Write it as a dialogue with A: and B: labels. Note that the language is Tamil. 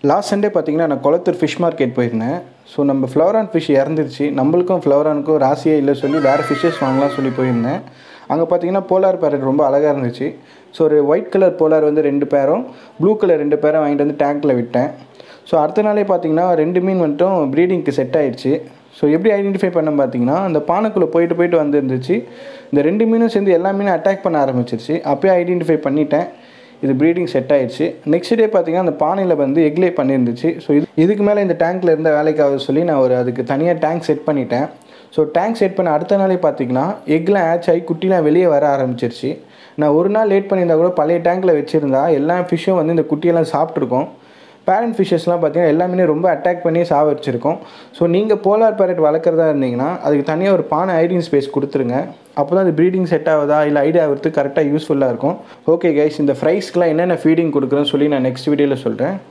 A: லாஸ்ட் சண்டே பார்த்தீங்கன்னா நான் குளத்தூர் ஃபிஷ் மார்க்கெட் போயிருந்தேன் ஸோ நம்ம ஃப்ளவரான் ஃபிஷ் இறந்துருச்சு நம்மளுக்கும் ஃப்ளவரானுக்கும் ராசியே இல்லை சொல்லி வேறு ஃபிஷ்ஷஸ் வாங்கலாம் சொல்லி போயிருந்தேன் அங்கே பார்த்தீங்கன்னா போலார் பேரட் ரொம்ப அழகாக இருந்துச்சு ஸோ ஒரு ஒயிட் கலர் போலார் வந்து ரெண்டு பேரும் ப்ளூ கலர் ரெண்டு பேரும் வாங்கிட்டு வந்து டேங்க்கில் விட்டேன் ஸோ அடுத்த நாளே பார்த்தீங்கன்னா ரெண்டு மீன் மட்டும் ப்ரீடிங்க்கு செட் ஆயிடுச்சு ஸோ எப்படி ஐடென்டிஃபை பண்ண பார்த்தீங்கன்னா அந்த பானைக்குள்ளே போயிட்டு போயிட்டு வந்துருந்துச்சு இந்த ரெண்டு மீனும் சேர்ந்து எல்லா மீனும் அட்டாக் பண்ண ஆரம்பிச்சிருச்சு அப்போயே ஐடென்டிஃபை பண்ணிட்டேன் இது ப்ரீடிங் செட் ஆயிடுச்சு நெக்ஸ்ட் டே பார்த்தீங்கன்னா அந்த பானையில் வந்து எக்லே பண்ணியிருந்துச்சு ஸோ இது இதுக்கு மேலே இந்த டேங்க்கில் இருந்த வேலைக்காக சொல்லி நான் ஒரு அதுக்கு தனியாக டேங்க் செட் பண்ணிட்டேன் ஸோ டேங்க் செட் பண்ண அடுத்த நாளே பார்த்தீங்கன்னா எக்லாம் ஆச் ஆகி குட்டிலாம் வெளியே வர ஆரம்பிச்சிருச்சு நான் ஒரு நாள் லேட் பண்ணியிருந்தா கூட பழைய டேங்க்கில் வச்சுருந்தா எல்லா ஃபிஷ்ஷும் வந்து இந்த குட்டியெல்லாம் சாப்பிட்ருக்கோம் பேரண்ட் ஃபிஷ்ஷஸ்லாம் பார்த்தீங்கன்னா எல்லாமே ரொம்ப அட்டாக் பண்ணி சாவடிச்சிருக்கோம் ஸோ நீங்கள் போலார் பேரட் வளர்க்குறதா இருந்தீங்கன்னா அதுக்கு தனியாக ஒரு பானை ஐடிங் ஸ்பேஸ் கொடுத்துருங்க அப்போ தான் அது ப்ரீடிங் செட் ஆகுதா இல்லை ஐடியா ஆகிறதுக்கு கரெக்டாக யூஸ்ஃபுல்லாக இருக்கும் ஓகே கைஸ் இந்த ஃப்ரைஸ்க்கெலாம் என்னென்ன ஃபீடிங் கொடுக்குறேன்னு சொல்லி நான் நெக்ஸ்ட் வீடியோவில் சொல்கிறேன்